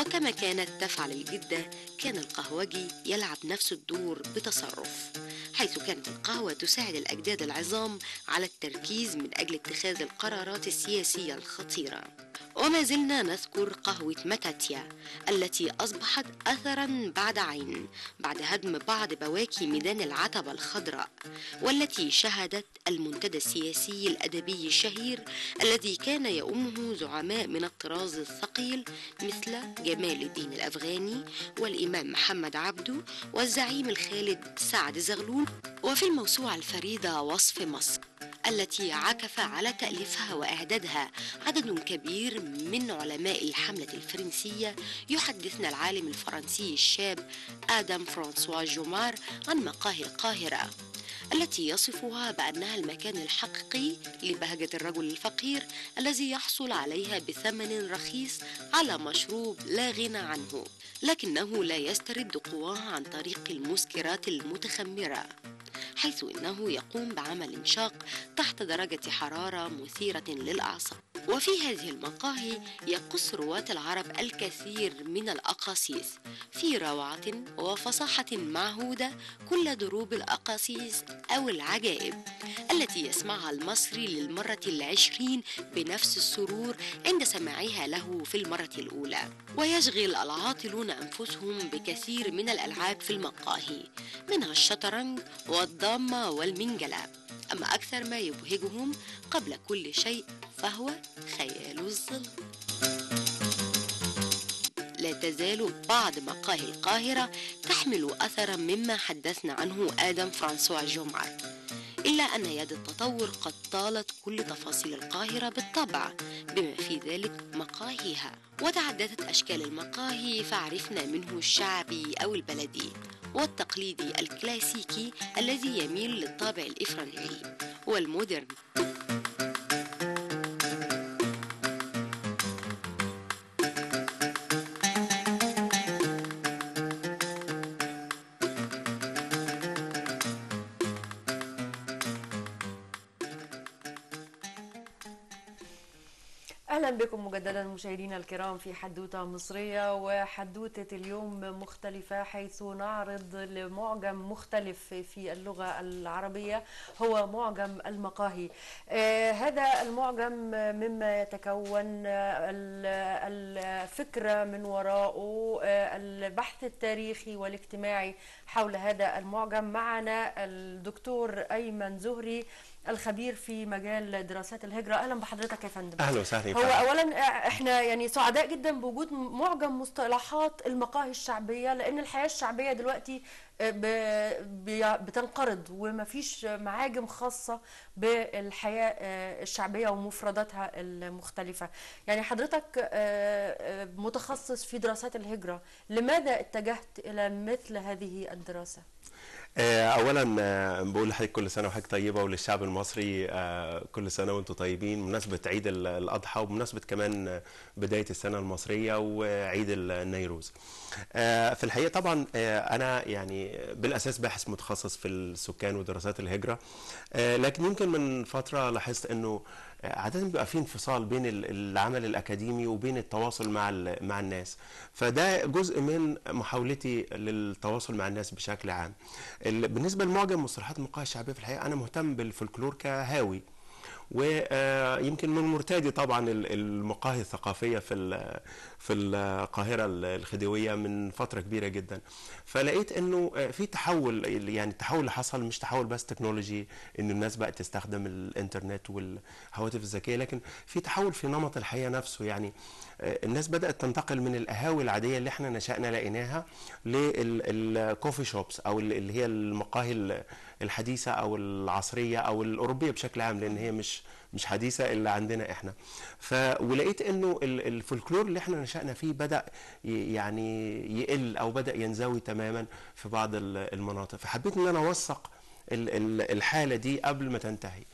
وكما كانت تفعل الجدة كان القهوجي يلعب نفس الدور بتصرف حيث كانت القهوة تساعد الأجداد العظام على التركيز من أجل اتخاذ القرارات السياسية الخطيرة وما زلنا نذكر قهوة متاتيا التي أصبحت أثرا بعد عين بعد هدم بعض بواكي ميدان العتبة الخضراء والتي شهدت المنتدى السياسي الأدبي الشهير الذي كان يؤمه زعماء من الطراز الثقيل مثل جمال الدين الأفغاني والإمام محمد عبده والزعيم الخالد سعد زغلول وفي الموسوعة الفريدة وصف مصر التي عكف على تأليفها وإعدادها عدد كبير من علماء الحملة الفرنسية يحدثنا العالم الفرنسي الشاب آدم فرانسوا جومار عن مقاهي القاهرة التي يصفها بأنها المكان الحقيقي لبهجة الرجل الفقير الذي يحصل عليها بثمن رخيص على مشروب لا غنى عنه لكنه لا يسترد قواه عن طريق المسكرات المتخمرة حيث انه يقوم بعمل شاق تحت درجه حراره مثيره للاعصاب وفي هذه المقاهي يقص رواة العرب الكثير من الأقاصيص في روعة وفصاحة معهودة كل دروب الأقاصيص أو العجائب التي يسمعها المصري للمرة العشرين بنفس السرور عند سماعها له في المرة الأولى ويشغل العاطلون أنفسهم بكثير من الألعاب في المقاهي منها الشطرنج والضامة والمنجلة أما أكثر ما يبهجهم قبل كل شيء فهو خيال الظل لا تزال بعض مقاهي القاهرة تحمل أثرا مما حدثنا عنه آدم فرانسوا جومار إلا أن يد التطور قد طالت كل تفاصيل القاهرة بالطبع بما في ذلك مقاهيها وتعددت أشكال المقاهي فعرفنا منه الشعبي أو البلدي والتقليدي الكلاسيكي الذي يميل للطابع الإفرنجي والمودرن اهلا بكم مجددا مشاهدينا الكرام في حدوته مصريه وحدوته اليوم مختلفه حيث نعرض لمعجم مختلف في اللغه العربيه هو معجم المقاهي آه هذا المعجم مما يتكون الفكره من وراءه آه البحث التاريخي والاجتماعي حول هذا المعجم معنا الدكتور ايمن زهري الخبير في مجال دراسات الهجرة أهلا بحضرتك يا فندم اهلا وسهلا هو أولا احنا يعني سعداء جدا بوجود معجم مصطلحات المقاهي الشعبية لأن الحياة الشعبية دلوقتي بتنقرض ومفيش معاجم خاصة بالحياة الشعبية ومفرداتها المختلفة يعني حضرتك متخصص في دراسات الهجرة لماذا اتجهت إلى مثل هذه الدراسة؟ اولا بقول لحضرتك كل سنه وحضرتك طيبه وللشعب المصري كل سنه وانتم طيبين بمناسبه عيد الاضحى وبمناسبه كمان بدايه السنه المصريه وعيد النيروز في الحقيقه طبعا انا يعني بالاساس باحث متخصص في السكان ودراسات الهجره لكن يمكن من فتره لاحظت انه عادة بيبقى في انفصال بين العمل الأكاديمي وبين التواصل مع مع الناس فده جزء من محاولتي للتواصل مع الناس بشكل عام بالنسبة لمعجم مصطلحات المقاهي الشعبية في الحقيقة أنا مهتم بالفولكلور كهاوي ويمكن من مرتادي طبعا المقاهي الثقافيه في في القاهره الخديويه من فتره كبيره جدا فلقيت انه في تحول يعني التحول اللي حصل مش تحول بس تكنولوجي ان الناس بقت تستخدم الانترنت والهواتف الذكيه لكن في تحول في نمط الحياه نفسه يعني الناس بدات تنتقل من القهاوي العاديه اللي احنا نشانا لقيناها للكوفي شوبس او اللي هي المقاهي الحديثه او العصريه او الاوروبيه بشكل عام لان هي مش مش حديثه الا عندنا احنا ف ولقيت انه الفولكلور اللي احنا نشأنا فيه بدا يعني يقل او بدا ينزوي تماما في بعض المناطق فحبيت ان انا اوثق الحاله دي قبل ما تنتهي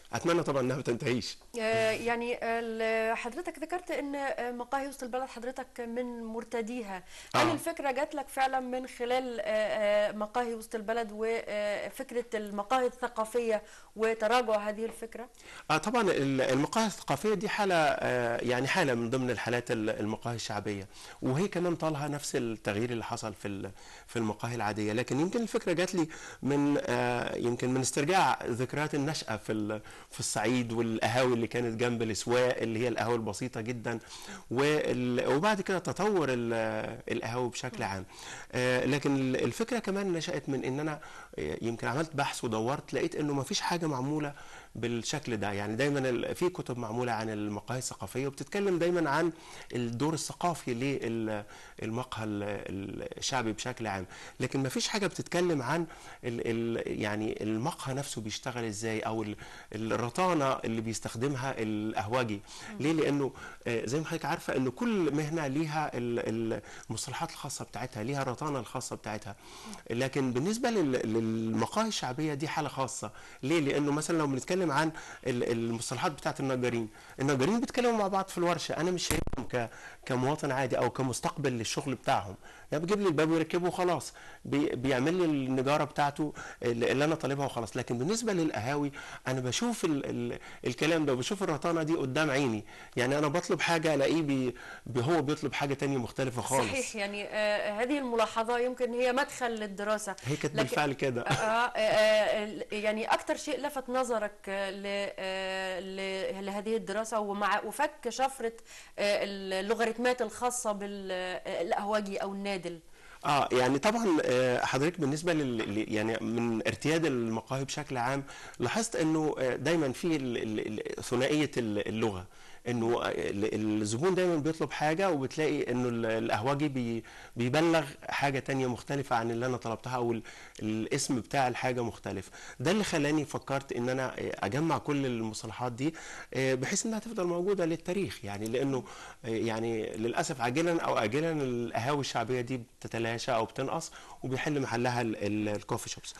اتمنى طبعا انها ما تنتهيش آه، يعني ال- حضرتك ذكرت ان آه، مقاهي وسط البلد حضرتك من مرتديها هل آه. الفكره جات لك فعلا من خلال آه، آه، مقاهي وسط البلد وفكره المقاهي الثقافيه وتراجع هذه الفكره اه طبعا ال- المقاهي الثقافيه دي حاله آه يعني حاله من ضمن الحالات ال- المقاهي الشعبيه وهي كمان طالها نفس التغيير اللي حصل في ال- في المقاهي العاديه لكن يمكن الفكره جات لي من آه يمكن من استرجاع ذكريات النشاه في ال- في الصعيد والقهاوي اللي كانت جنب الاسواق اللي هي القهاوي البسيطه جدا وال- وبعد كده تطور ال- القهاوي بشكل عام آه لكن ال- الفكره كمان نشات من ان انا آه، يمكن عملت بحث ودورت لقيت انه ما فيش حاجه معموله بالشكل ده يعني دايما ال- في كتب معموله عن المقاهي الثقافيه وبتتكلم دايما عن الدور الثقافي للمقهى ال- الشعبي بشكل عام لكن ما فيش حاجه بتتكلم عن ال ال يعني المقهى نفسه بيشتغل ازاي او ال- الرطانه اللي بيستخدمها القهوجي ليه لانه آه، زي ما حضرتك عارفه ان كل مهنه ليها ال- المصطلحات الخاصه بتاعتها ليها الرطانه الخاصه بتاعتها لكن بالنسبه لل- للمقاهي الشعبيه دي حاله خاصه ليه لانه مثلا لو بنتكلم عن ال- المصطلحات بتاعت النجارين النجارين بيتكلموا مع بعض في الورشه انا مش شايفهم ك كمواطن عادي او كمستقبل للشغل بتاعهم يعني بيجيب لي الباب ويركبه وخلاص بي بيعمل لي النجاره بتاعته اللي اللي انا طالبها وخلاص لكن بالنسبه للقهاوي انا بشوف ال ال الكلام ده وبشوف الرطانه دي قدام عيني يعني انا بطلب حاجه الاقيه بي بي- هو بيطلب حاجه تانية مختلفه خالص صحيح يعني آه، هذه الملاحظه يمكن هي مدخل للدراسه هي كانت لكن- بالفعل كده آه، آه، آه، يعني اكثر شيء لفت نظرك آه، ل- آه، ل- لهذه الدراسه ومع وفك شفره آه، اللوغاريتمات الخاصه بالقهوجي او النادل اه يعني طبعا آه، حضرتك بالنسبه لل ل- يعني من ارتياد المقاهي بشكل عام لاحظت انه آه، دايما في ال- ال- ال- ثنائيه ال- اللغه انه آه، ال- الزبون دايما بيطلب حاجه وبتلاقي انه ال- القهوجي بي بيبلغ حاجه تانية مختلفه عن اللي انا طلبتها او ال- الاسم بتاع الحاجه مختلف ده اللي خلاني فكرت ان انا آه، اجمع كل المصطلحات دي آه، بحيث انها تفضل موجوده للتاريخ يعني لانه آه، يعني للاسف عاجلا او اجلا القهاوي الشعبيه دي بتتلاشى او بتنقص وبيحل محلها ال- ال- الكوفي شوبس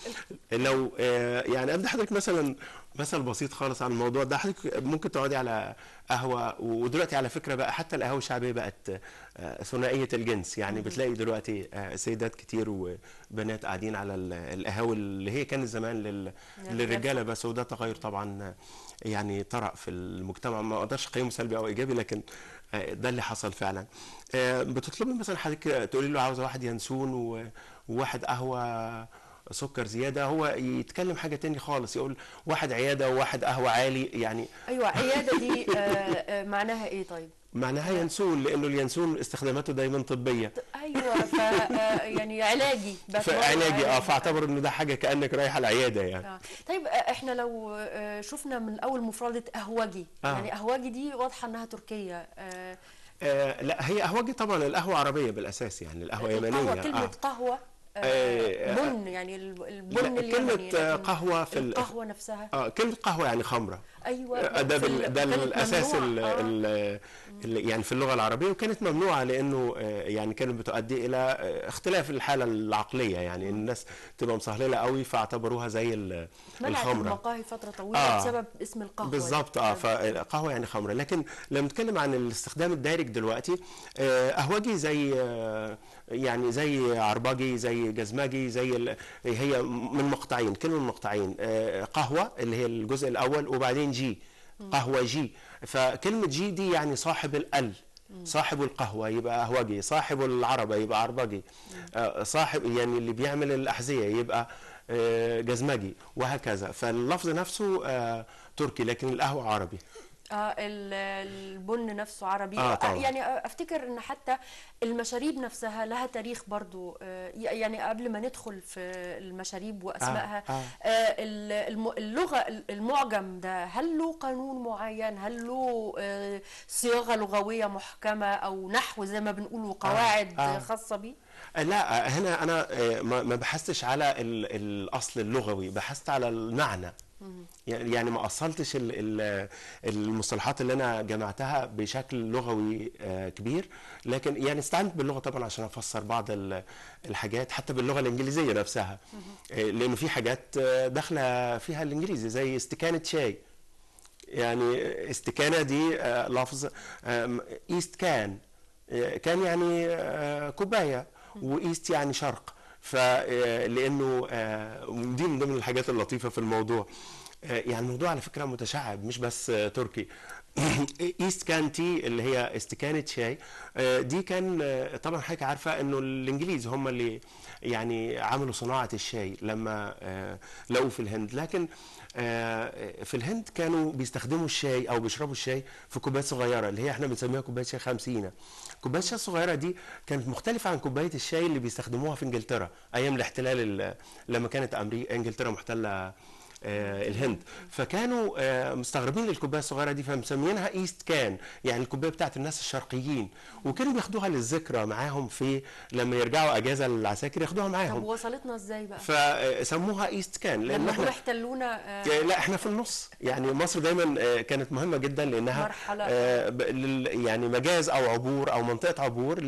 لو آه، يعني ابدا حضرتك مثلا مثل بسيط خالص عن الموضوع ده حضرتك ممكن تقعدي على قهوه ودلوقتي على فكره بقى حتى القهوه الشعبيه بقت آه، ثنائيه الجنس يعني بتلاقي دلوقتي آه، سيدات كتير وبنات قاعدين على ال- القهاوي اللي هي كانت زمان لل- للرجاله بس وده تغير طبعا آه، يعني طرأ في المجتمع ما اقدرش اقيمه سلبي او ايجابي لكن آه، ده اللي حصل فعلا آه، بتطلبي مثلا حضرتك تقولي له عاوزه واحد ينسون و- وواحد قهوه سكر زياده هو يتكلم حاجه تاني خالص يقول واحد عياده وواحد قهوه عالي يعني ايوه عياده دي آه، آه، معناها ايه طيب معناها ينسون لانه اليانسون استخداماته دايما طبيه ايوه ف آه، يعني علاجي بس هو فعلاجي اه فاعتبر انه ده حاجه كانك رايح العياده يعني آه. طيب آه، احنا لو آه، شفنا من الاول مفردة قهوجي آه. يعني قهوجي دي واضحة انها تركية آه، آه لا هي قهوجي طبعا القهوه عربيه بالاساس يعني القهوه يمنيه القهوة كلمة آه. قهوة آه، آه، بن يعني الب- البن لا، اليمني كلمة آه، لكن قهوة في ال- القهوة نفسها اه كلمه قهوه يعني خمره ايوه آه، ده في بال... ال- ده كانت الاساس ال... ممنوعة. آه. ال... ال... يعني في اللغه العربيه وكانت ممنوعه لانه آه، يعني كانت بتؤدي الى آه، اختلاف الحاله العقليه يعني الناس تبقى مسهلله قوي فاعتبروها زي ال- منعت الخمره المقاهي فترة طويلة آه. بسبب اسم القهوة بالظبط دي. اه فالقهوه يعني خمره لكن لما نتكلم عن الاستخدام الدارج دلوقتي آه، قهوجي زي آه، يعني زي عربجي زي جزمجي زي ال- هي من مقطعين كلمه من مقطعين آه، قهوه اللي هي الجزء الاول وبعدين جي قهوه جي فكلمه جي دي يعني صاحب الال صاحب القهوه يبقى قهوجي صاحب العربه يبقى عربجي آه، صاحب يعني اللي بيعمل الاحذيه يبقى آه، جزمجي وهكذا فاللفظ نفسه آه، تركي لكن القهوه عربي اه ال- البن نفسه عربي آه، طبعاً. يعني افتكر ان حتى المشاريب نفسها لها تاريخ برضو آه، يعني قبل ما ندخل في المشاريب واسمائها آه، آه. آه، ال- الم- اللغه المعجم ده هل له قانون معين هل له آه، صياغه لغويه محكمه او نحو زي ما بنقول وقواعد آه. خاصه بيه آه، لا آه، هنا انا آه، ما ما بحثتش على ال- الاصل اللغوي بحثت على المعنى يعني يعني ما اصلتش ال- ال- المصطلحات اللي انا جمعتها بشكل لغوي آه، كبير لكن يعني استعنت باللغه طبعا عشان افسر بعض ال- الحاجات حتى باللغه الانجليزيه نفسها آه، لانه في حاجات آه، داخله فيها الانجليزي زي استكانه شاي يعني استكانة دي آه، لفظ آم، ايست كان آه، كان يعني آه، كوباية وايست يعني شرق فلانه دي من ضمن الحاجات اللطيفة في الموضوع آه، يعني الموضوع على فكرة متشعب مش بس آه، تركي ايست كان تي اللي هي استكانة شاي آه، دي كان آه، طبعا حضرتك عارفة انه الانجليز هم اللي يعني عملوا صناعة الشاي لما آه، لقوا في الهند لكن آه، في الهند كانوا بيستخدموا الشاي او بيشربوا الشاي في كوبايات صغيرة اللي هي احنا بنسميها كوباية شاي خمسينة كوباية الشاي الصغيرة دي كانت مختلفة عن كوباية الشاي اللي بيستخدموها في انجلترا ايام الاحتلال ال- لما كانت امريكا انجلترا محتلة آه، الهند فكانوا آه، مستغربين للكوبايه الصغيره دي فمسميينها ايست كان يعني الكوبايه بتاعت الناس الشرقيين وكانوا بياخدوها للذكرى معاهم في لما يرجعوا اجازه للعساكر ياخدوها طب معاهم وصلتنا ازاي بقى فسموها ايست كان لان لما احنا دول احتلونا آه، آه، لا احنا في النص يعني مصر دايما آه، كانت مهمه جدا لانها مرحلة. آه، ب- لل- يعني مجاز او عبور او منطقه عبور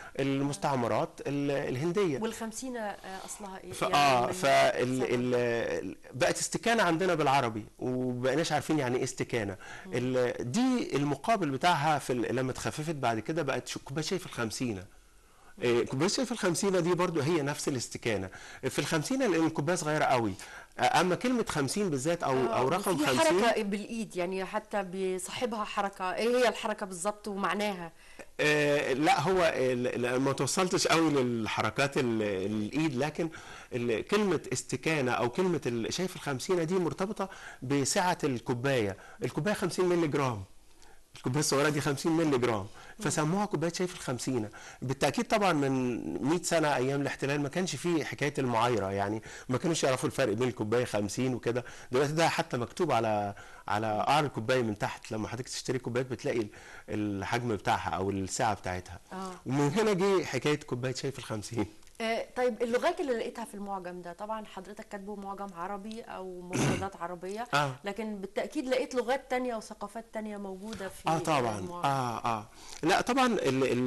للمستعمرات ال- الهنديه والخمسينة آه، اصلها ايه فا يعني اه من- فال سنة. ال بقت استكانه عندنا بالعربي وبقيناش عارفين يعني ايه استكانه ال- دي المقابل بتاعها في ال- لما اتخففت بعد كده بقت شو- كوبايه شاي في الخمسينه إيه، كوبايه شاي في الخمسينه دي برضو هي نفس الاستكانه في الخمسينه لان الكوبايه صغيره قوي اما كلمه خمسين بالذات او آه، او رقم في خمسين حركة بالايد يعني حتى بصاحبها حركة ايه هي الحركة بالظبط ومعناها آه، لا هو ال- لا، ما توصلتش قوي للحركات ال- الايد لكن ال- كلمه استكانه او كلمه ال- شايف الخمسينه دي مرتبطه بسعه الكوبايه الكوبايه 50 مللي جرام الكوبايه الصغيره دي 50 مللي جرام فسموها كوبايه شاي في الخمسينه بالتاكيد طبعا من 100 سنه ايام الاحتلال ما كانش فيه حكايه المعايره يعني ما كانوش يعرفوا الفرق بين الكوبايه 50 وكده دلوقتي ده حتى مكتوب على على قعر الكوبايه من تحت لما حضرتك تشتري كوبايات بتلاقي ال- الحجم بتاعها او السعه بتاعتها اه ومن هنا جه حكايه كوبايه شاي في الخمسين آه، طيب اللغات اللي لقيتها في المعجم ده طبعا حضرتك كاتبه معجم عربي او مفردات عربية اه لكن بالتأكيد لقيت لغات تانية وثقافات تانية موجودة في اه طبعا المعجم. اه اه لا طبعا ال ال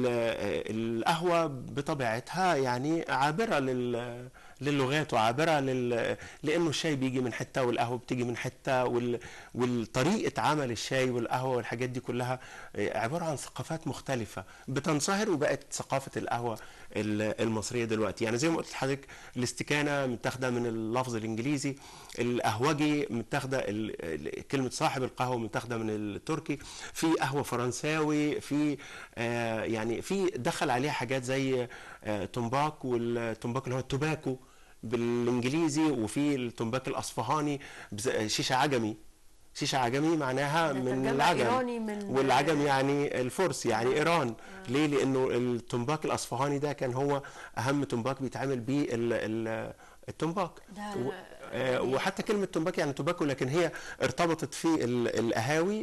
القهوه بطبيعتها يعني عابره لل للغات وعابره لل لانه الشاي بيجي من حته والقهوه بتيجي من حته وال والطريقه عمل الشاي والقهوه والحاجات دي كلها آه، عباره عن ثقافات مختلفه بتنصهر وبقت ثقافه القهوه ال- المصريه دلوقتي يعني زي ما قلت لحضرتك الاستكانه متاخده من اللفظ الانجليزي القهوجي متاخده ال- ال- كلمه صاحب القهوه متاخده من التركي في قهوه فرنساوي في آه يعني في دخل عليها حاجات زي آه تمباك والتمباك اللي هو التوباكو بالانجليزي وفي التمباك الاصفهاني بز- شيشه عجمي شيشه عجمي معناها ده من ترجمة العجم إيراني من والعجم يعني الفرس يعني ايران ليه لانه التمباك الاصفهاني ده كان هو اهم تمباك بيتعمل بيه ال- ال- التمباك ده و- آه، يعني- وحتى كلمة تمباك يعني توباكو لكن هي ارتبطت في ال- القهاوي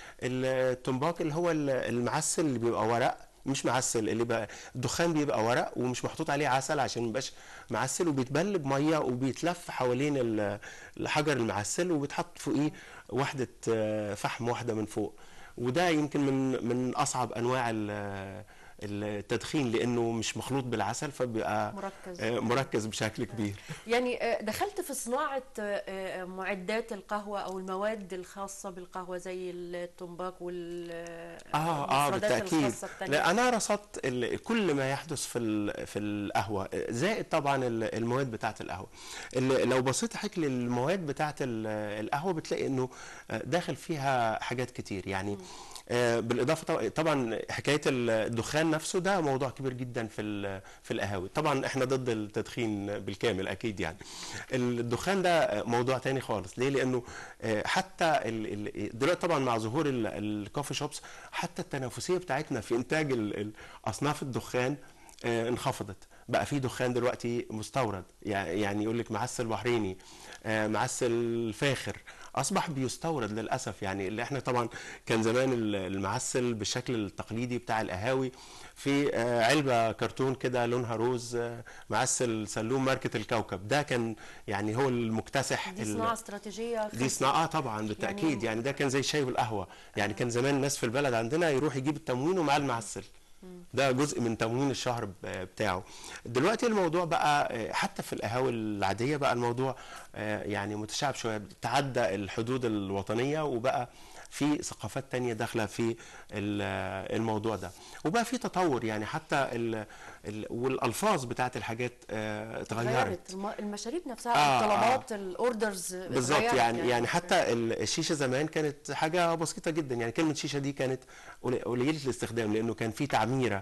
بالتمباك اللي هو ال- المعسل اللي بيبقى ورق مش معسل اللي بقى الدخان بيبقى ورق ومش محطوط عليه عسل عشان ما يبقاش معسل وبيتبل بميه وبيتلف حوالين ال- الحجر المعسل وبيتحط فوقيه وحده آه، فحم واحده من فوق وده يمكن من من اصعب انواع ال- التدخين لانه مش مخلوط بالعسل فبيبقى مركز آه، مركز بشكل كبير يعني آه، دخلت في صناعة آه، آه، معدات القهوة أو المواد الخاصة بالقهوة زي التمباك وال اه اه المفردات بالتاكيد الخاصة التانية. لا انا رصدت ال- كل ما يحدث في ال- في القهوه زائد طبعا ال- المواد بتاعه القهوه ال- لو بصيت حضرتك للمواد بتاعه ال- القهوه بتلاقي انه آه، داخل فيها حاجات كتير يعني آه، بالاضافه طبعا- طبعا حكايه الدخان نفسه ده موضوع كبير جدا في ال- في القهاوي طبعا احنا ضد التدخين بالكامل اكيد يعني الدخان ده موضوع تاني خالص ليه لانه آه، حتى ال- ال- دلوقتي طبعا مع ظهور ال- الكوفي شوبس حتى التنافسيه بتاعتنا في انتاج ال- ال- اصناف الدخان آه، انخفضت بقى في دخان دلوقتي مستورد يع- يعني يقول لك معسل بحريني آه، معسل فاخر اصبح بيستورد للاسف يعني اللي احنا طبعا كان زمان ال- المعسل بالشكل التقليدي بتاع القهاوي في آه، علبه كرتون كده لونها روز آه، معسل سلوم ماركه الكوكب ده كان يعني هو المكتسح دي ال- صناعة استراتيجية دي صناعه طبعا بالتاكيد يعني ده كان زي الشاي والقهوه يعني كان زمان الناس في البلد عندنا يروح يجيب التموين ومعاه المعسل ده جزء من تموين الشهر ب- بتاعه دلوقتي الموضوع بقى آه، حتى في القهاوي العاديه بقى الموضوع آه، يعني متشعب شويه تعدى الحدود الوطنيه وبقى في ثقافات تانية داخله في ال- الموضوع ده وبقى في تطور يعني حتى ال ال والالفاظ بتاعت الحاجات آه، اتغيرت اتغيرت الم- المشاريب نفسها آه، الطلبات الاوردرز بالظبط يعني يعني حتى ال- الشيشه زمان كانت حاجه بسيطه جدا يعني كلمه شيشه دي كانت قلي- قليله الاستخدام لانه كان في تعميره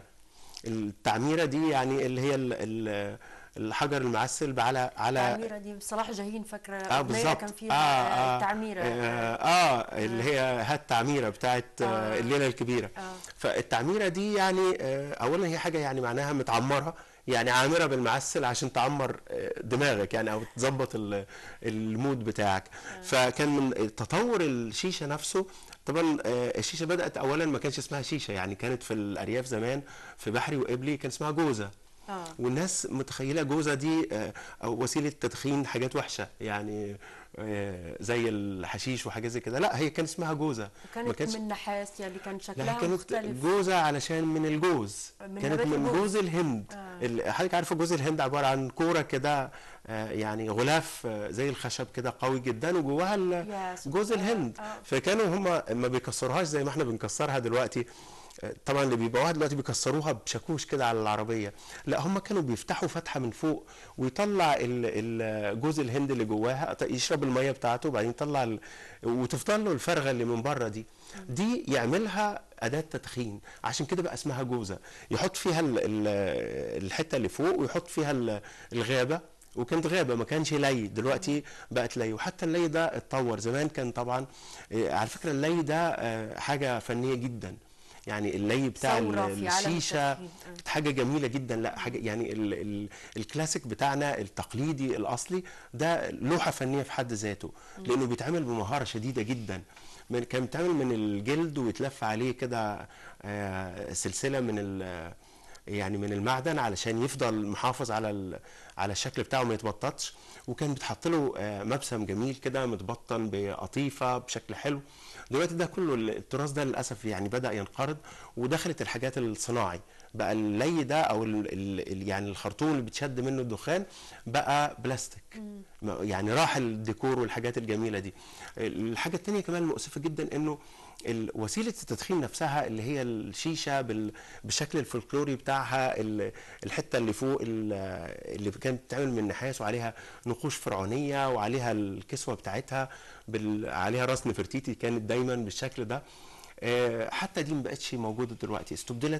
التعميره دي يعني اللي هي ال- ال- الحجر المعسل على على التعميره دي صلاح جاهين فاكره اه أغنية بالظبط كان فيها آه آه آه تعميره آه, اه اللي هي هات تعميره بتاعت آه آه. الليله الكبيره آه. فالتعميره دي يعني آه اولا هي حاجه يعني معناها متعمره يعني عامره بالمعسل عشان تعمر آه، دماغك يعني او تظبط ال- المود بتاعك فكان من تطور الشيشه نفسه طبعا آه، الشيشه بدات اولا ما كانش اسمها شيشه يعني كانت في الارياف زمان في بحري وقبلي كان اسمها جوزه اه والناس متخيله جوزه دي آه، او وسيله تدخين حاجات وحشه يعني آه، زي الحشيش وحاجات زي كده لا هي كان اسمها جوزه ما وكانت كانش من نحاس يعني كان لا شكلها كانت مختلف جوزه علشان من الجوز من كانت نبات من الجوز. جوز الهند آه. ال- حضرتك عارفه جوز الهند عباره عن كوره كده آه، يعني غلاف آه، زي الخشب كده قوي جدا وجواها ال- يا سبحان جوز الله. الهند آه. فكانوا هم ما بيكسروهاش زي ما احنا بنكسرها دلوقتي آه، طبعا اللي بيبيعوها دلوقتي بيكسروها بشاكوش كده على العربيه لا هم كانوا بيفتحوا فتحه من فوق ويطلع ال- ال- جوز الهند اللي جواها ط- يشرب الميه بتاعته وبعدين يطلع ال... وتفضل له الفرغه اللي من بره دي دي يعملها اداه تدخين عشان كده بقى اسمها جوزه يحط فيها ال... ال... الحته اللي فوق ويحط فيها ال- الغابه وكانت غابه ما كانش لي دلوقتي بقت لي وحتى اللي ده اتطور زمان كان طبعا آه، على فكره اللي ده آه، حاجه فنيه جدا يعني اللي بتاع ثورة ال- في عالم الشيشه التدخين. آه. حاجه جميله جدا لا حاجه يعني ال ال الكلاسيك بتاعنا التقليدي الاصلي ده لوحه فنيه في حد ذاته لانه بيتعمل بمهاره شديده جدا من كان بيتعمل من الجلد ويتلف عليه كده آه، سلسله من ال يعني من المعدن علشان يفضل محافظ على ال- على الشكل بتاعه ما يتبططش وكان بيتحط له آه، مبسم جميل كده متبطن بقطيفه بشكل حلو دلوقتي ده كله التراث ده للاسف يعني بدا ينقرض ودخلت الحاجات الصناعي بقى اللي ده او ال ال يعني الخرطوم اللي بتشد منه الدخان بقى بلاستيك ما- يعني راح الديكور والحاجات الجميله دي الحاجه التانية كمان المؤسفه جدا انه ال- وسيله التدخين نفسها اللي هي الشيشه بال- بالشكل الفولكلوري بتاعها ال- الحته اللي فوق ال- اللي كانت بتتعمل من نحاس وعليها نقوش فرعونيه وعليها الكسوه بتاعتها بال- عليها راس نفرتيتي كانت دايما بالشكل ده آه، حتى دي ما بقتش موجوده دلوقتي استبدلت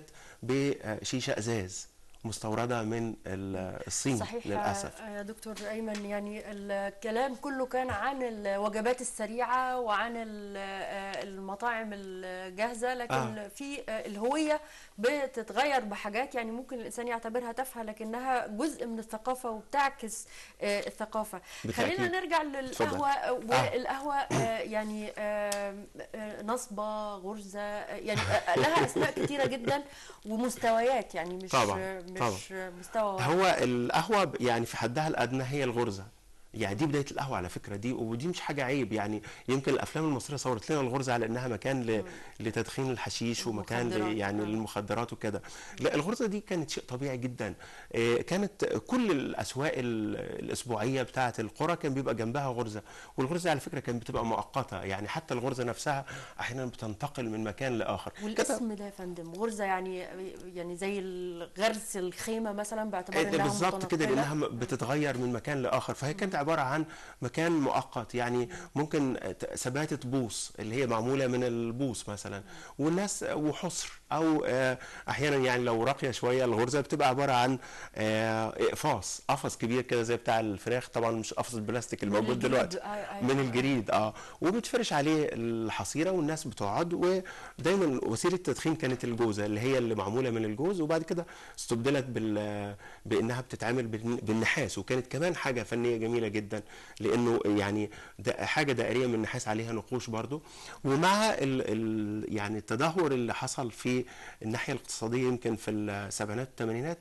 بشيشه ازاز مستورده من ال- الصين صحيح للاسف يا دكتور ايمن يعني الكلام كله كان عن الوجبات السريعه وعن ال- المطاعم الجاهزه لكن آه. في الهويه بتتغير بحاجات يعني ممكن الانسان يعتبرها تافهه لكنها جزء من الثقافه وبتعكس آه، الثقافه بالتأكيد. خلينا نرجع للقهوه والقهوه آه، يعني آه، آه، نصبه غرزه آه، يعني آه، لها اسماء كتيره جدا ومستويات يعني مش طبعاً، مش مستوى واحد. هو القهوه ب- يعني في حدها الادنى هي الغرزه يعني دي بدايه القهوه على فكره دي ودي مش حاجه عيب يعني يمكن الافلام المصريه صورت لنا الغرزه على انها مكان ل... لتدخين الحشيش ومكان ل... المخدرات، يعني آه. للمخدرات وكده لا الغرزه دي كانت شيء طبيعي جدا آه، كانت كل الاسواق ال- الاسبوعيه بتاعه القرى كان بيبقى جنبها غرزه والغرزه على فكره كانت بتبقى مؤقته يعني حتى الغرزه نفسها احيانا بتنتقل من مكان لاخر كده- والاسم ده يا فندم غرزه يعني يعني زي الغرس الخيمه مثلا باعتبار إيه انها بالظبط كده متنقلة. لانها م- بتتغير من مكان لاخر فهي كانت عباره عن مكان مؤقت يعني ممكن ت- سباتة بوص اللي هي معموله من البوص مثلا والناس وحصر او آه، احيانا يعني لو راقيه شويه الغرزه بتبقى عباره عن آه، اقفاص قفص كبير كده زي بتاع الفراخ طبعا مش قفص البلاستيك من الموجود الجلد. دلوقتي آه، آه، من آه. الجريد اه وبتفرش عليه الحصيره والناس بتقعد ودايما وسيله التدخين كانت الجوزه اللي هي اللي معموله من الجوز وبعد كده استبدلت بال بانها بتتعمل بالن- بالنحاس وكانت كمان حاجه فنيه جميله جدا لانه يعني ده حاجه دائريه من النحاس عليها نقوش برضو ومع ال ال يعني التدهور اللي حصل في الناحيه الاقتصاديه يمكن في السبعينات والثمانينات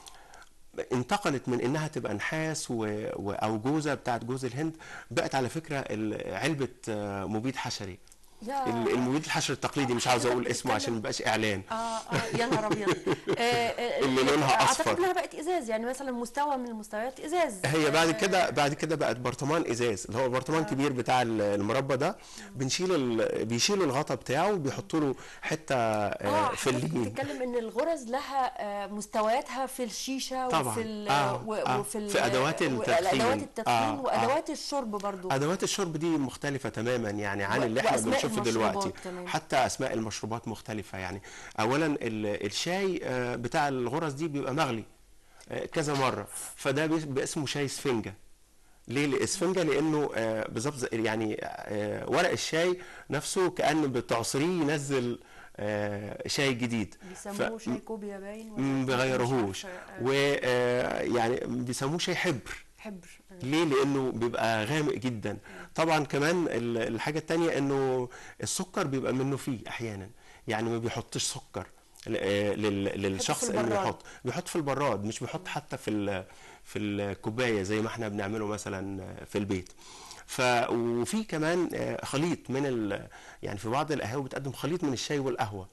انتقلت من انها تبقى نحاس و... و... او جوزه بتاعت جوز الهند بقت على فكره ال- علبه آه، مبيد حشري يا ال- المبيد الحشر التقليدي مش عاوز اقول اسمه عشان ما يبقاش اعلان اه اه يا نهار ابيض آه، آه، اللي لونها اعتقد أصفر. انها بقت ازاز يعني مثلا مستوى من المستويات ازاز هي بعد آه، كده بعد كده بقت برطمان ازاز اللي هو برطمان كبير بتاع ال- المربى ده بنشيل ال- بيشيلوا الغطا بتاعه وبيحطوا له حته اه آه، في حضرتك اللين بتتكلم ان الغرز لها آه، مستوياتها في الشيشه طبعاً. وفي ال- آه، و- آه. وفي ال- في أدوات و- التدخين. ادوات التدخين آه، آه. وادوات الشرب برضو ادوات الشرب دي مختلفه تماما يعني عن و- اللي احنا وأسماء بنشوفه المشروبات دلوقتي كمان. حتى اسماء المشروبات مختلفه يعني اولا ال- الشاي آه، بتاع الغرز دي بيبقى مغلي آه، كذا مره فده بيس- بيبقى اسمه شاي اسفنجه ليه الاسفنجه لانه آه، بالظبط زي- يعني آه، ورق الشاي نفسه كان بتعصريه ينزل آه، شاي جديد بيسموه شاي كوبيا باين ولا ما مش بيغيروهوش عارفة، آه، ويعني بيسموه شاي حبر حبر آه. ليه لانه بيبقى غامق جدا طبعا كمان ال- الحاجه التانية انه السكر بيبقى منه فيه احيانا يعني ما بيحطش سكر ل- آه، لل- للشخص اللي البراد. بيحط بيحط في البراد مش بيحط حتى في ال- في الكوبايه زي ما احنا بنعمله مثلا في البيت ف وفي كمان آه، خليط من ال... يعني في بعض القهاوي بتقدم خليط من الشاي والقهوه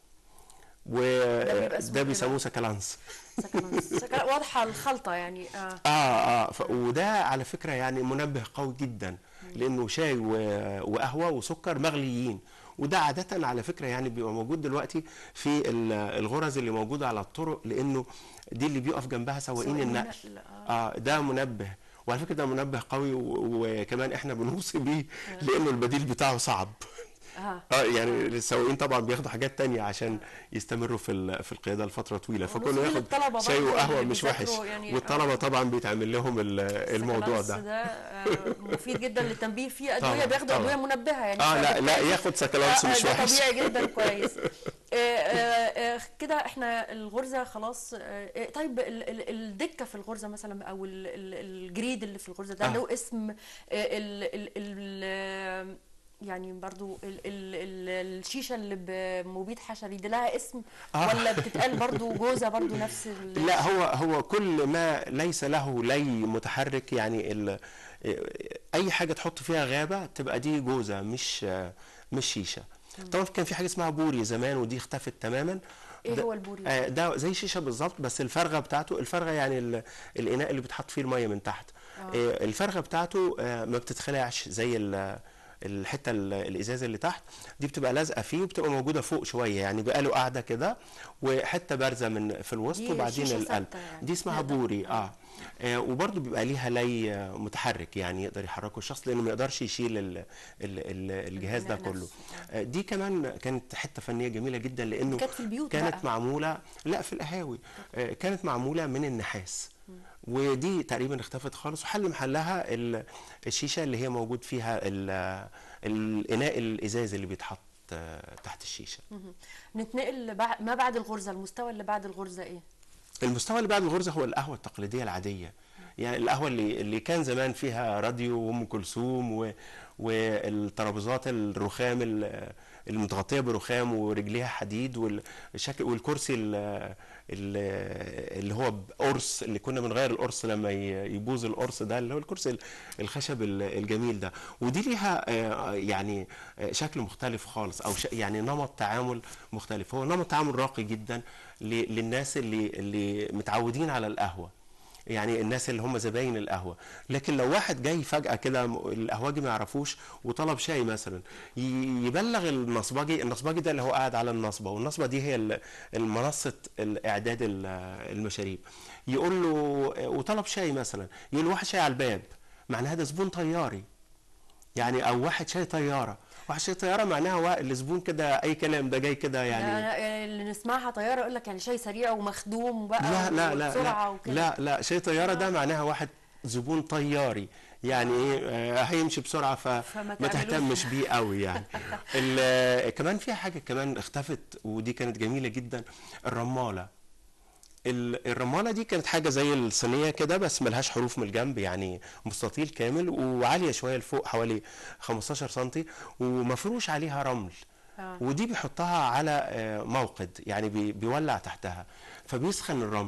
بيبقى اسمه وده إيه بيسموه بقى؟ سكالانس سكن- سكن- واضحه الخلطه يعني اه اه اه ف... وده على فكره يعني منبه قوي جدا لانه شاي و... وقهوه وسكر مغليين وده عادة على فكرة يعني بيبقى موجود دلوقتي في ال- الغرز اللي موجودة على الطرق لأنه دي اللي بيقف جنبها سواقين سواقين النقل النقل، آه. اه ده منبه وعلى فكرة ده منبه قوي و... وكمان احنا بنوصي بيه لأنه البديل بتاعه صعب اه اه يعني السواقين طبعا بياخدوا حاجات تانية عشان يستمروا في ال- في القياده لفتره طويله فكونه ونصيب ياخد الطلبة شاي برضه وقهوه اللي مش وحش بيذاكروا يعني، والطلبه آه. طبعا بيتعمل لهم ال- الموضوع السكالانس ده آه، مفيد جدا للتنبيه في ادويه طبعاً، بياخدوا ادويه طبعاً. منبهه يعني اه لا لا فبالتالي- ياخد سكالانس آه، مش ده وحش طبيعي جدا كويس آه، آه، آه، كده احنا الغرزه خلاص آه، آه، طيب ال- ال- الدكه في الغرزه مثلا او ال- ال- الجريد اللي في الغرزه ده آه. له اسم آه، ال ال ال آه، يعني برضو ال ال ال الشيشه اللي بمبيد حشري دي لها اسم آه. ولا بتتقال برضو جوزه برضو نفس ال- لا هو هو كل ما ليس له لي متحرك يعني ال- اي حاجه تحط فيها غابه تبقى دي جوزه مش مش شيشه طبعا كان في حاجه اسمها بوري زمان ودي اختفت تماما ايه ده- هو البوري ده؟ آه، ده زي شيشه بالظبط بس الفرغه بتاعته الفرغه يعني ال- الاناء اللي بتحط فيه الميه من تحت آه، الفرغه بتاعته آه، ما بتتخلعش زي ال- الحته ال- الازاز اللي تحت دي بتبقى لازقه فيه وبتبقى موجوده فوق شويه يعني بقى له قاعده كده وحته بارزه من في الوسط دي وبعدين شيشة القلب ثابتة يعني. دي اسمها نقدر- بوري آه. اه, آه وبرده بيبقى ليها لي آه، متحرك يعني يقدر يحركه الشخص لانه ما يقدرش يشيل ال ال ال الجهاز ده الإناء كله نفسه، آه دي كمان كانت حته فنيه جميله جدا لانه كانت في البيوت كانت بقى. معموله لا في القهاوي آه، كانت معموله من النحاس ودي تقريبا اختفت خالص وحل محلها ال- الشيشه اللي هي موجود فيها ال- الاناء الازاز اللي بيتحط آه، تحت الشيشه مهم. نتنقل بع- ما بعد الغرزه المستوى اللي بعد الغرزه ايه المستوى اللي بعد الغرزه هو القهوه التقليديه العاديه يعني القهوه اللي اللي كان زمان فيها راديو وام كلثوم و والترابيزات الرخام ال- المتغطيه برخام ورجليها حديد والشكل والكرسي ال- ال- اللي هو بقرص اللي كنا بنغير القرص لما ي- يبوظ القرص ده اللي هو الكرسي ال- الخشب ال- الجميل ده ودي ليها آه، يعني آه، شكل مختلف خالص او ش- يعني نمط تعامل مختلف هو نمط تعامل راقي جدا ل- للناس اللي اللي متعودين على القهوه يعني الناس اللي هم زباين القهوه لكن لو واحد جاي فجاه كده م- القهوجي ما يعرفوش وطلب شاي مثلا ي- يبلغ النصباجي النصباجي ده اللي هو قاعد على النصبه والنصبه دي هي ال- المنصه الاعداد ال- المشاريب يقول له وطلب شاي مثلا يقول له واحد شاي على الباب معناها ده زبون طياري يعني او واحد شاي طياره واحد شاي طياره معناها وا- الزبون كده اي كلام ده جاي كده يعني يعني اللي نسمعها طياره يقول لك يعني شاي سريع ومخدوم بقى لا لا لا وبسرعه لا وكده لا لا شيء طياره ده معناها واحد زبون طياري يعني ايه آه، هيمشي بسرعه فما فما تعملوش. تهتمش بيه قوي يعني ال- كمان فيها حاجه كمان اختفت ودي كانت جميله جدا الرماله ال- الرماله دي كانت حاجه زي الصينيه كده بس ملهاش حروف من الجنب يعني مستطيل كامل وعاليه شويه لفوق حوالي 15 سم ومفروش عليها رمل آه. ودي بيحطها على آه، موقد يعني بي- بيولع تحتها فبيسخن الرمل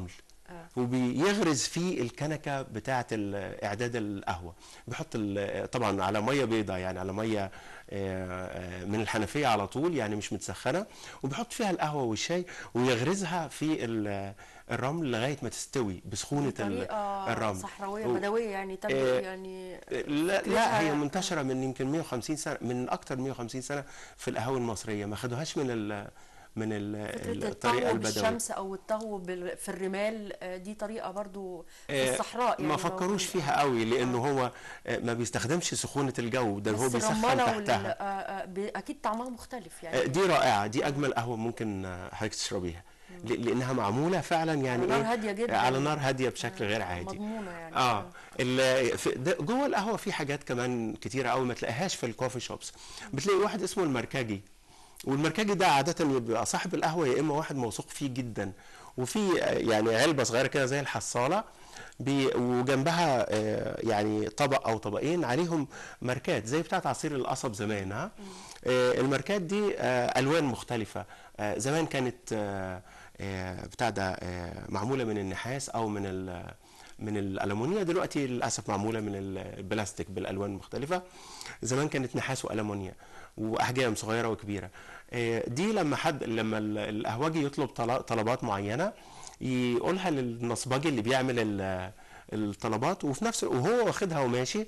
آه. وبيغرز فيه الكنكه بتاعه ال- اعداد القهوه بيحط ال- طبعا على ميه بيضاء يعني على ميه آه، آه، من الحنفيه على طول يعني مش متسخنه وبيحط فيها القهوه والشاي ويغرزها في ال- الرمل لغايه ما تستوي بسخونه ال- طريقه الرمل صحراويه و- بدويه يعني تم آه، يعني لا فكرتها- لا هي منتشره من يمكن 150 سنه من اكتر من 150 سنه في القهوه المصريه ما خدوهاش من ال من ال- فكرة الطريقه الطهو البدويه بالشمس او الطهو بال- في الرمال آه، دي طريقه برضو في آه، الصحراء يعني ما فكروش موجودة. فيها قوي لانه هو آه، ما بيستخدمش سخونه الجو ده هو بس بيسخن الرمانة وال- تحتها آه، آه، ب- اكيد طعمها مختلف آه، يعني دي رائعه دي اجمل قهوه ممكن آه، حضرتك تشربيها ل- لانها معموله فعلا يعني على نار إيه؟ هادية جدا. على نار هاديه بشكل غير عادي مضمونه يعني اه ال- في- ده- جوه القهوه في حاجات كمان كتيره قوي ما تلاقيهاش في الكوفي شوبس بتلاقي واحد اسمه المركجي والمركجي ده عاده يبقى صاحب القهوه يا اما واحد موثوق فيه جدا وفي آه، يعني علبه صغيره كده زي الحصاله بي وجنبها آه، يعني طبق او طبقين عليهم ماركات زي بتاعه عصير القصب زمان ها آه، الماركات دي آه، الوان مختلفه آه، زمان كانت آه، آه، بتاع ده آه، معموله من النحاس او من ال- من الالومنيا دلوقتي للاسف معموله من البلاستيك بالالوان المختلفه زمان كانت نحاس والومنيا واحجام صغيره وكبيره آه، دي لما حد لما ال- القهوجي يطلب طل- طلبات معينه يقولها للنصباجي اللي بيعمل ال- الطلبات وفي نفس وهو واخدها وماشي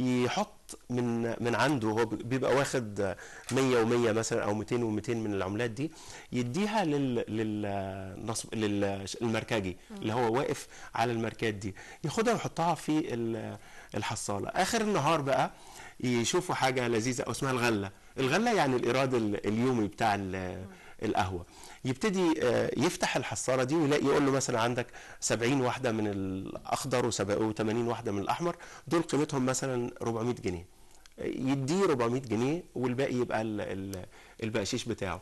يحط من من عنده هو بيبقى واخد 100 و100 مثلا او 200 و200 من العملات دي يديها لل للنصب للمركجي اللي هو واقف على الماركات دي ياخدها ويحطها في ال- الحصاله اخر النهار بقى يشوفوا حاجه لذيذه او اسمها الغله الغله يعني الايراد ال- اليومي بتاع ال- القهوه يبتدي آه، يفتح الحصاله دي ويلاقي يقول له مثلا عندك 70 واحده من الاخضر و80 واحده من الاحمر دول قيمتهم مثلا 400 جنيه يديه 400 جنيه والباقي يبقى ال- ال- البقشيش بتاعه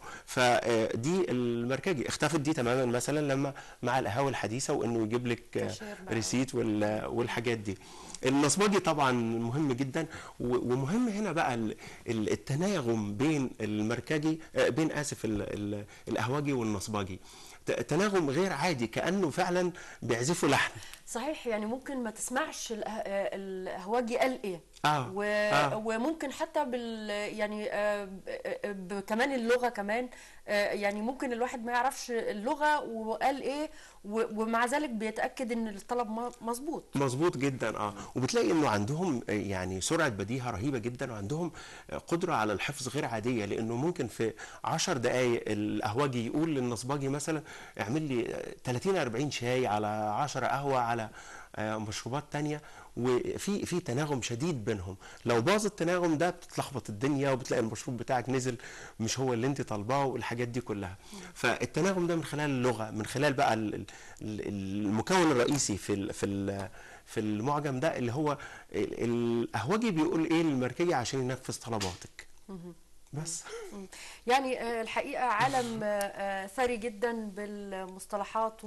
فدي المركجي اختفت دي تماما مثلا لما مع القهاوي الحديثه وانه يجيب لك كاشير بقى. ريسيت وال- والحاجات دي النصباجي طبعا مهم جدا و- ومهم هنا بقى ال- ال- التناغم بين المركجي آه، بين اسف ال- ال- القهوجي والنصباجي ت- تناغم غير عادي كانه فعلا بيعزفوا لحن صحيح يعني ممكن ما تسمعش الأه- القهوجي قال ايه اه و... آه. وممكن حتى بال يعني آه، ب... ب... كمان اللغه كمان آه، يعني ممكن الواحد ما يعرفش اللغه وقال ايه و... ومع ذلك بيتاكد ان الطلب م- مظبوط مظبوط جدا اه وبتلاقي انه عندهم آه، يعني سرعه بديهه رهيبه جدا وعندهم آه، قدره على الحفظ غير عاديه لانه ممكن في 10 دقائق القهوجي يقول للنصباجي مثلا اعمل لي آه، 30 40 شاي على 10 قهوه على آه، مشروبات تانية وفي في تناغم شديد بينهم لو باظ التناغم ده بتتلخبط الدنيا وبتلاقي المشروب بتاعك نزل مش هو اللي انت طالباه والحاجات دي كلها فالتناغم ده من خلال اللغه من خلال بقى ال- ال- المكون الرئيسي في ال في ال في المعجم ده اللي هو ال- القهوجي بيقول ايه للمركجي عشان ينفذ طلباتك بس يعني آه، الحقيقة عالم آه، آه، ثري جدا بالمصطلحات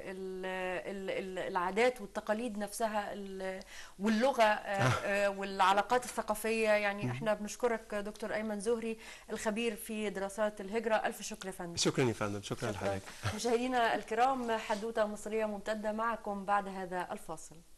والعادات والتقاليد نفسها ال- واللغة آه، آه، والعلاقات الثقافية يعني احنا بنشكرك دكتور أيمن زهري الخبير في دراسات الهجرة ألف شكر يا فندم شكرا يا فندم شكرا لحضرتك مشاهدينا الكرام حدوتة مصرية ممتدة معكم بعد هذا الفاصل